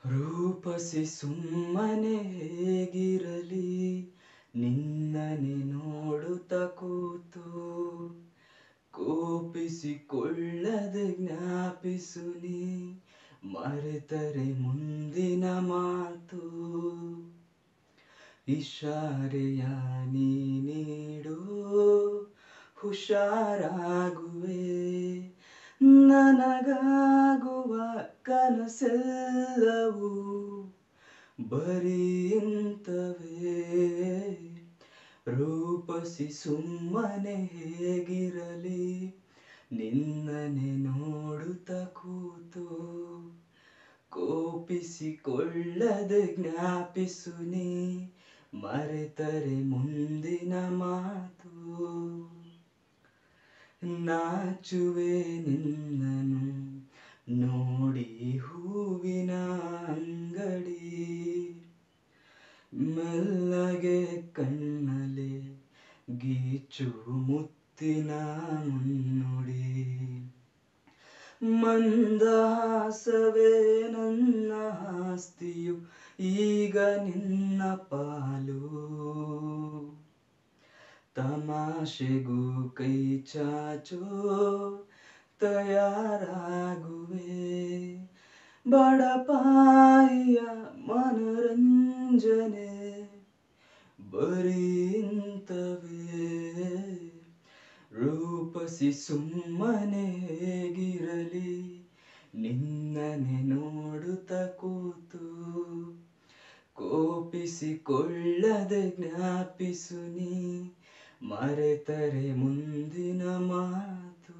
ರೂಪಸಿ ಸುಮ್ಮನೆ ಹೇಗಿರಲಿ ನಿನ್ನನೆ ನೋಡುತ್ತ ಕೂತು ಕೋಪಿಸಿಕೊಳ್ಳದೆ ಜ್ಞಾಪಿಸು ನೀ ಮರೆತರೆ ಮುಂದಿನ ಮಾತು ಇಶಾರೆಯ ನೀ ನೀಡು ಹುಷಾರಾಗುವೆ ನನಗಾಗುವ ಕನಸೆಲ್ಲವೂ ಬರೀ ಇಂಥವೇ ರೂಪಸಿ ಸುಮ್ಮನೆ ಹೇಗಿರಲಿ ನಿನ್ನನೆ ನೋಡುತ್ತ ಕೂತು ಕೋಪಿಸಿಕೊಳ್ಳದೆ ಜ್ಞಾಪಿಸು ನೀ ಮರೆತರೆ ಮುಂದಿನ ಮಾತು ನಾಚುವೆ ನಿನ್ನನು ನೋಡಿ ಹೂವಿನ ಅಂಗಡಿ ಮೆಲ್ಲಗೆ ಕಣ್ಣಲೆ ಗೀಚು ಮುತ್ತಿನ ಮುನ್ನುಡಿ ಮಂದಹಾಸವೇ ನನ್ನ ಆಸ್ತಿಯು ಈಗ ನಿನ್ನ ಪಾಲು ತಮಾಷೆಗೂ ಕೈ ಚಾಚೋ ತಯಾರಾಗುವೆ ಬಡಪಾಯಿಯ ಮನರಂಜನೆ ಬರೀ ಇಂಥವೇ ರೂಪಸಿ ಸುಮ್ಮನೆ ಹೇಗಿರಲಿ ನಿನ್ನನೆ ನೋಡುತ್ತ ಕೂತು ಕೋಪಿಸಿಕೊಳ್ಳದೆ ಜ್ಞಾಪಿಸು ನೀ ಮರೆತರೆ ಮುಂದಿನ ಮಾತು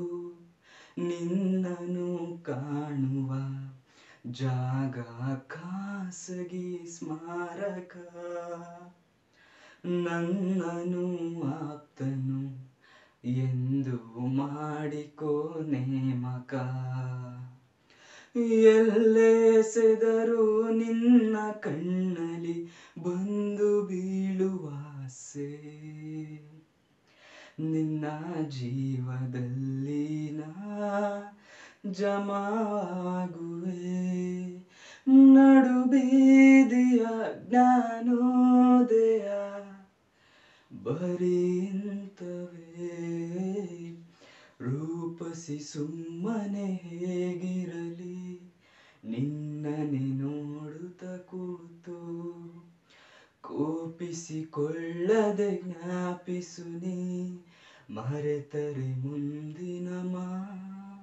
ನಿನ್ನನು ಕಾಣುವ ಜಾಗ ಖಾಸಗಿ ಸ್ಮಾರಕ ನನ್ನನು ಆಪ್ತನು ಎಂದು ಮಾಡಿಕೋ ನೇಮಕ ಎಲ್ಲೆಸೆದರೂ ನಿನ್ನ ಕಣ್ಣಲ್ಲಿ ಬಂದು ಬೀಳುವಾಸೆ ನಿನ್ನ ಜೀವದಲ್ಲಿ ನಾ ಜಮಾಗುವೆ ನಡು ಬೀದಿಯ ಜ್ಞಾನೋದಯ ಬರೀ ಇಂಥವೇ ರೂಪಸಿ ಸುಮ್ಮನೆ ಹೇಗಿರಲಿ ನಿನ್ನನೆ ನೋಡುತ್ತ ಕೂತು ಕೋಪಿಸಿಕೊಳ್ಳದೆ ಜ್ಞಾಪಿಸು ನೀ ಮರೆತರೆ ಮುಂದಿನ ಮಾತು